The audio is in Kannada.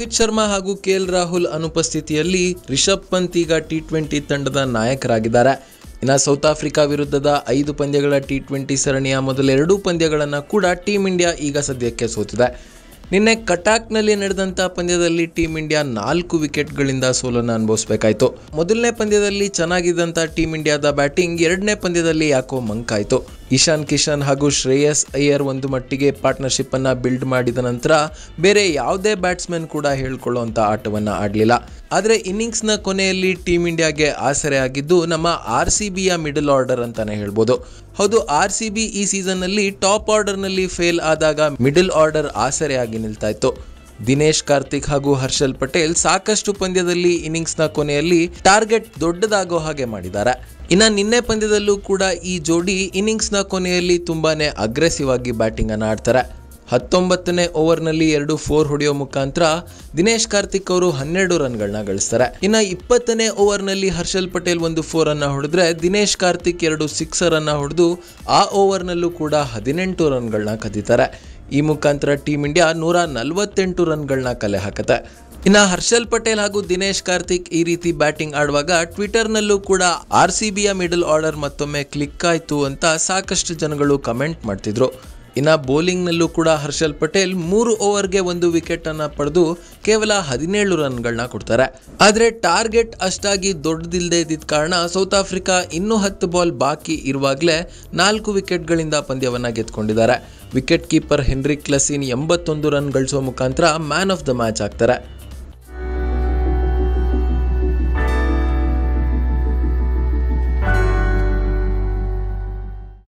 ರೋಹಿತ್ ಶರ್ಮಾ ಹಾಗೂ ಕೆಎಲ್ ರಾಹುಲ್ ಅನುಪಸ್ಥಿತಿಯಲ್ಲಿ ರಿಷಬ್ ಪಂತ್ ಈಗ ಟಿ ಟ್ವೆಂಟಿ ತಂಡದ ನಾಯಕರಾಗಿದ್ದಾರೆ ಇನ್ನು ಸೌತ್ ಆಫ್ರಿಕಾ ವಿರುದ್ಧದ ಐದು ಪಂದ್ಯಗಳ ಟಿ ಟ್ವೆಂಟಿ ಸರಣಿಯ ಮೊದಲೆರಡೂ ಪಂದ್ಯಗಳನ್ನು ಕೂಡ ಟೀಮ್ ಇಂಡಿಯಾ ಈಗ ಸದ್ಯಕ್ಕೆ ಸೋತಿದೆ ನಿನ್ನೆ ಕಟಾಕ್ನಲ್ಲಿ ನಡೆದಂಥ ಪಂದ್ಯದಲ್ಲಿ ಟೀಮ್ ಇಂಡಿಯಾ ನಾಲ್ಕು ವಿಕೆಟ್ಗಳಿಂದ ಸೋಲನ್ನು ಅನುಭವಿಸಬೇಕಾಯಿತು ಮೊದಲನೇ ಪಂದ್ಯದಲ್ಲಿ ಚೆನ್ನಾಗಿದ್ದಂಥ ಟೀಮ್ ಇಂಡಿಯಾದ ಬ್ಯಾಟಿಂಗ್ ಎರಡನೇ ಪಂದ್ಯದಲ್ಲಿ ಯಾಕೋ ಮಂಕಾಯಿತು ಇಶಾನ್ ಕಿಶನ್ ಹಾಗೂ ಶ್ರೇಯಸ್ ಅಯ್ಯರ್ ಒಂದು ಮಟ್ಟಿಗೆ ಪಾರ್ಟ್ನರ್ಶಿಪ್ ಅನ್ನ ಬಿಲ್ಡ್ ಮಾಡಿದ ನಂತರ ಬೇರೆ ಯಾವುದೇ ಬ್ಯಾಟ್ಸ್ಮನ್ ಕೂಡ ಹೇಳ್ಕೊಳ್ಳುವಂಥ ಆಟವನ್ನು ಆಡಲಿಲ್ಲ ಆದರೆ ಇನ್ನಿಂಗ್ಸ್ನ ಕೊನೆಯಲ್ಲಿ ಟೀಮ್ ಇಂಡಿಯಾಗೆ ಆಸರೆ ಆಗಿದ್ದು ನಮ್ಮ ಆರ್ ಸಿ ಬಿಯ ಮಿಡಲ್ ಆರ್ಡರ್ ಅಂತಾನೆ ಹೇಳ್ಬೋದು ಹೌದು ಆರ್ ಸಿ ಬಿ ಈ ಸೀಸನ್ನಲ್ಲಿ ಟಾಪ್ ಆರ್ಡರ್ನಲ್ಲಿ ಫೇಲ್ ಆದಾಗ ಮಿಡಲ್ ಆರ್ಡರ್ ಆಸರೆಯಾಗಿ ನಿಲ್ತಾ ಇತ್ತು ದಿನೇಶ್ ಕಾರ್ತಿಕ್ ಹಾಗೂ ಹರ್ಷಲ್ ಪಟೇಲ್ ಸಾಕಷ್ಟು ಪಂದ್ಯದಲ್ಲಿ ಇನ್ನಿಂಗ್ಸ್ನ ಕೊನೆಯಲ್ಲಿ ಟಾರ್ಗೆಟ್ ದೊಡ್ಡದಾಗೋ ಹಾಗೆ ಮಾಡಿದ್ದಾರೆ ಇನ್ನ ನಿನ್ನೆ ಪಂದ್ಯದಲ್ಲೂ ಕೂಡ ಈ ಜೋಡಿ ಇನ್ನಿಂಗ್ಸ್ನ ಕೊನೆಯಲ್ಲಿ ತುಂಬಾನೇ ಅಗ್ರೆಸಿವ್ ಆಗಿ ಬ್ಯಾಟಿಂಗ್ ಅನ್ನು ಆಡ್ತಾರೆ ಹತ್ತೊಂಬತ್ತನೇ ಓವರ್ನಲ್ಲಿ ಎರಡು ಫೋರ್ ಹೊಡೆಯೋ ಮುಖಾಂತರ ದಿನೇಶ್ ಕಾರ್ತಿಕ್ ಅವರು ಹನ್ನೆರಡು ರನ್ಗಳನ್ನ ಗಳಿಸ್ತಾರೆ ಇನ್ನು ಇಪ್ಪತ್ತನೇ ಓವರ್ನಲ್ಲಿ ಹರ್ಷಲ್ ಪಟೇಲ್ ಒಂದು ಫೋರ್ ಅನ್ನ ಹೊಡೆದ್ರೆ ದಿನೇಶ್ ಕಾರ್ತಿಕ್ ಎರಡು ಸಿಕ್ಸರ್ ಅನ್ನ ಹೊಡೆದು ಆ ಓವರ್ನಲ್ಲೂ ಕೂಡ ಹದಿನೆಂಟು ರನ್ಗಳನ್ನ ಕದೀತಾರೆ ಈ ಮುಖಾಂತರ ಟೀಮ್ ಇಂಡಿಯಾ ನೂರ ನಲವತ್ತೆಂಟು ರನ್ಗಳನ್ನ ಕಲೆ ಹಾಕತ್ತೆ ಇನ್ನು ಹರ್ಷಲ್ ಪಟೇಲ್ ಹಾಗೂ ದಿನೇಶ್ ಕಾರ್ತಿಕ್ ಈ ರೀತಿ ಬ್ಯಾಟಿಂಗ್ ಆಡುವಾಗ ಟ್ವಿಟರ್ನಲ್ಲೂ ಕೂಡ ಆರ್ ಸಿ ಬಿಯ ಮಿಡಲ್ ಆರ್ಡರ್ ಮತ್ತೊಮ್ಮೆ ಕ್ಲಿಕ್ ಆಯಿತು ಅಂತ ಸಾಕಷ್ಟು ಜನಗಳು ಕಮೆಂಟ್ ಮಾಡ್ತಿದ್ರು ಇನ್ನು ಬೌಲಿಂಗ್ನಲ್ಲೂ ಕೂಡ ಹರ್ಷಲ್ ಪಟೇಲ್ ಮೂರು ಓವರ್ಗೆ ಒಂದು ವಿಕೆಟ್ ಅನ್ನ ಪಡೆದು ಕೇವಲ ಹದಿನೇಳು ರನ್ಗಳನ್ನ ಕೊಡ್ತಾರೆ ಆದರೆ ಟಾರ್ಗೆಟ್ ಅಷ್ಟಾಗಿ ದೊಡ್ಡದಿಲ್ಲದೆ ಇದ್ದಿದ್ದ ಕಾರಣ ಸೌತ್ ಆಫ್ರಿಕಾ ಇನ್ನೂ ಹತ್ತು ಬಾಲ್ ಬಾಕಿ ಇರುವಾಗಲೇ ನಾಲ್ಕು ವಿಕೆಟ್ಗಳಿಂದ ಪಂದ್ಯವನ್ನ ಗೆದ್ಕೊಂಡಿದ್ದಾರೆ ವಿಕೆಟ್ ಕೀಪರ್ ಹೆನ್ರಿಕ್ ಕ್ಲಸಿನ್ ಎಂಬತ್ತೊಂದು ರನ್ ಗಳಿಸುವ ಮುಖಾಂತರ ಮ್ಯಾನ್ ಆಫ್ ದ ಮ್ಯಾಚ್ ಆಗ್ತಾರೆ